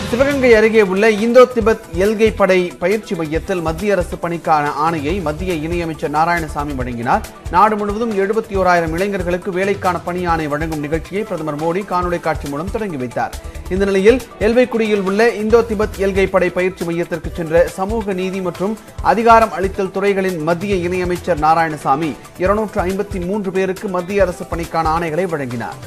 சிவகங்கை அருகே உள்ள இந்தோ திபெத் எல்கை படை பயிற்சி மையத்தில் மத்திய அரசு பணிக்கான ஆணையை மத்திய இணையமைச்சர் நாராயணசாமி வழங்கினார் நாடு முழுவதும் எழுபத்தி ஓராயிரம் இளைஞர்களுக்கு வேலைக்கான பணி ஆணை வழங்கும் நிகழ்ச்சியை பிரதமர் மோடி காணொலி காட்சி மூலம் தொடங்கி வைத்தார் இந்த நிலையில் எல்வைக்குடியில் உள்ள இந்தோ திபெத் எல்கை படை பயிற்சி மையத்திற்கு சென்ற சமூக நீதி மற்றும் அதிகாரம் அளித்தல் துறைகளின் மத்திய இணையமைச்சர் நாராயணசாமி இருநூற்று ஐம்பத்தி மூன்று பேருக்கு மத்திய அரசு பணிக்கான ஆணைகளை வழங்கினார்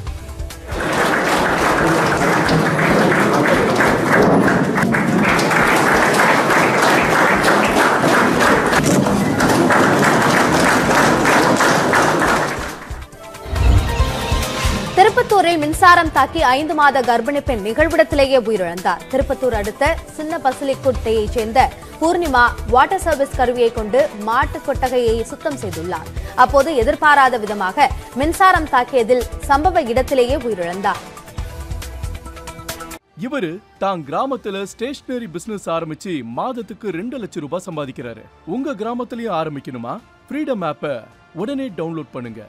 திருப்பத்தூரில் மின்சாரம் தாக்கி ஐந்து மாத கர்ப்பிணி பெண் நிகழ்விடத்திலேயே உயிரிழந்தார் திருப்பத்தூர் அடுத்த சின்ன பசுலிக்குட்டையைச் சேர்ந்த பூர்ணிமா வாட்டர் சர்வீஸ் கருவியை கொண்டு மாட்டு கொட்டகையை சுத்தம் செய்துள்ளார் அப்போது எதிர்பாராத விதமாக மின்சாரம் தாக்கியதில் சம்பவ இடத்திலேயே உயிரிழந்தார் இவரு தான் கிராமத்துல ஸ்டேஷனரி பிசினஸ் ஆரம்பிச்சு மாதத்துக்கு ரெண்டு லட்சம் ரூபாய் சம்பாதிக்கிறாரு உங்க கிராமத்திலயும் ஆரம்பிக்கணுமா ஃப்ரீடம் ஆப்பை உடனே டவுன்லோட் பண்ணுங்க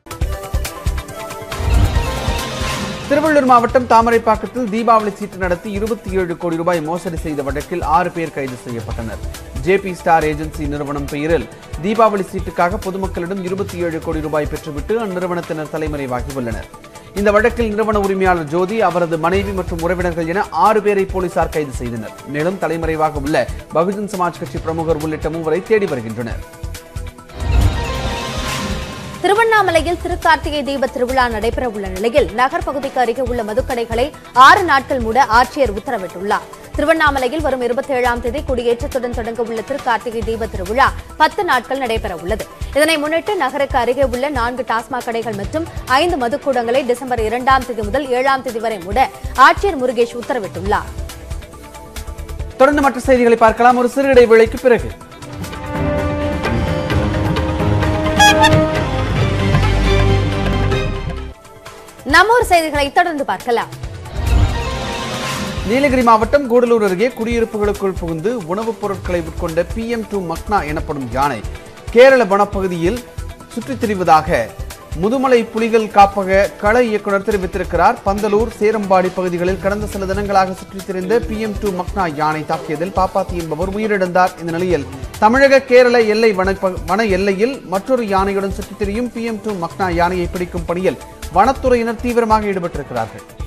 திருவள்ளூர் மாவட்டம் தாமரைப்பாக்கத்தில் தீபாவளி சீட்டு நடத்தி இருபத்தி ஏழு கோடி ரூபாய் மோசடி செய்த வழக்கில் ஆறு பேர் கைது செய்யப்பட்டனர் ஜேபி ஸ்டார் ஏஜென்சி நிறுவனம் பெயரில் தீபாவளி சீட்டுக்காக பொதுமக்களிடம் இருபத்தி ஏழு கோடி ரூபாய் பெற்றுவிட்டு அந்நிறுவனத்தினர் தலைமறைவாகி உள்ளனர் இந்த வழக்கில் நிறுவன உரிமையாளர் ஜோதி அவரது மனைவி மற்றும் உறவினர்கள் என ஆறு பேரை போலீசார் கைது செய்தனர் மேலும் தலைமறைவாக உள்ள பகுஜன் சமாஜ் கட்சி பிரமுகர் உள்ளிட்ட மூவரை தேடி வருகின்றனர் திருவண்ணாமலையில் திருக்கார்த்திகை தீப திருவிழா நடைபெற உள்ள நிலையில் நகர் பகுதிக்கு அருகே உள்ள மதுக்கடைகளை ஆறு நாட்கள் மூட ஆட்சியர் உத்தரவிட்டுள்ளார் திருவண்ணாமலையில் வரும் இருபத்தி ஏழாம் தேதி கொடியேற்றத்துடன் தொடங்க உள்ள திருக்கார்த்திகை தீப திருவிழா பத்து நாட்கள் நடைபெற உள்ளது இதனை முன்னிட்டு நகருக்கு அருகே உள்ள நான்கு டாஸ்மாக் கடைகள் மற்றும் ஐந்து மதுக்கூடங்களை டிசம்பர் இரண்டாம் தேதி முதல் ஏழாம் தேதி வரை மூட ஆட்சியர் முருகேஷ் உத்தரவிட்டுள்ளார் தொடர்ந்து மற்ற செய்திகளை பார்க்கலாம் ஒரு சிறு இடைவேளைக்கு பிறகு நம்மூர் செய்திகளை தொடர்ந்து பார்க்கலாம் நீலகிரி மாவட்டம் கூடலூர் அருகே குடியிருப்புகளுக்குள் புகுந்து உணவுப் பொருட்களை உட்கொண்ட பிஎம் டூ மக்னா எனப்படும் யானை கேரள வனப்பகுதியில் சுற்றித் திரிவதாக முதுமலை புலிகள் காப்பக கள இயக்குனர் தெரிவித்திருக்கிறார் பந்தலூர் சேரம்பாடி பகுதிகளில் கடந்த சில தினங்களாக சுற்றித் திரிந்த பிஎம் டூ மக்னா யானை தாக்கியதில் பாப்பாத்தி என்பவர் உயிரிழந்தார் இந்த நிலையில் தமிழக கேரள எல்லை வன வன எல்லையில் மற்றொரு யானையுடன் சுற்றித் திரியும் பிஎம் டூ மக்னா யானையை பிடிக்கும் பணியில் வனத்துறையினர் தீவிரமாக ஈடுபட்டிருக்கிறார்கள்